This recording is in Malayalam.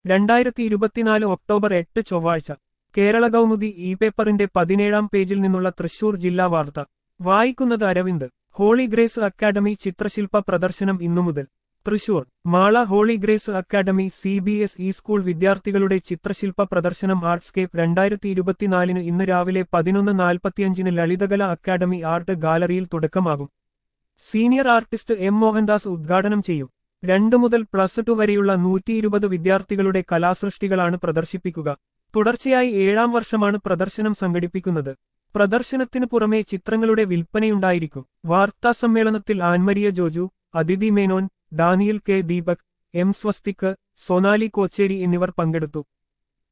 രണ്ടായിരത്തി ഇരുപത്തിനാല് ഒക്ടോബർ എട്ട് ചൊവ്വാഴ്ച കേരള കൗമുദി ഇ പേപ്പറിന്റെ പതിനേഴാം പേജിൽ നിന്നുള്ള തൃശൂർ ജില്ലാ വാർത്ത വായിക്കുന്നത് അരവിന്ദ് ഹോളി ഗ്രേസ് അക്കാദമി ചിത്രശില്പ പ്രദർശനം ഇന്നു മുതൽ Thrissur Mala holy grace academy C B S E school വിദ്യാർത്ഥികളുടെ ചിത്രശില്പ പ്രദർശനം ആർട്സ്കേപ്പ് രണ്ടായിരത്തി ഇരുപത്തിനാലിന് ഇന്ന് രാവിലെ പതിനൊന്ന് നാൽപ്പത്തിയഞ്ചിന് ലളിതകല അക്കാദമി ആർട്ട് ഗാലറിയിൽ തുടക്കമാകും സീനിയർ ആർട്ടിസ്റ്റ് എം മോഹൻദാസ് ഉദ്ഘാടനം ചെയ്യും രണ്ടു മുതൽ പ്ലസ് ടു വരെയുള്ള നൂറ്റി ഇരുപത് വിദ്യാർത്ഥികളുടെ കലാസൃഷ്ടികളാണ് പ്രദർശിപ്പിക്കുക തുടർച്ചയായി ഏഴാം വർഷമാണ് പ്രദർശനം സംഘടിപ്പിക്കുന്നത് പ്രദർശനത്തിന് പുറമെ ചിത്രങ്ങളുടെ വിൽപ്പനയുണ്ടായിരിക്കും വാർത്താസമ്മേളനത്തിൽ Annmaria Joju Athithi Menon Daniel K Deepak M Swastik Sonali Kocheri എന്നിവർ പങ്കെടുത്തു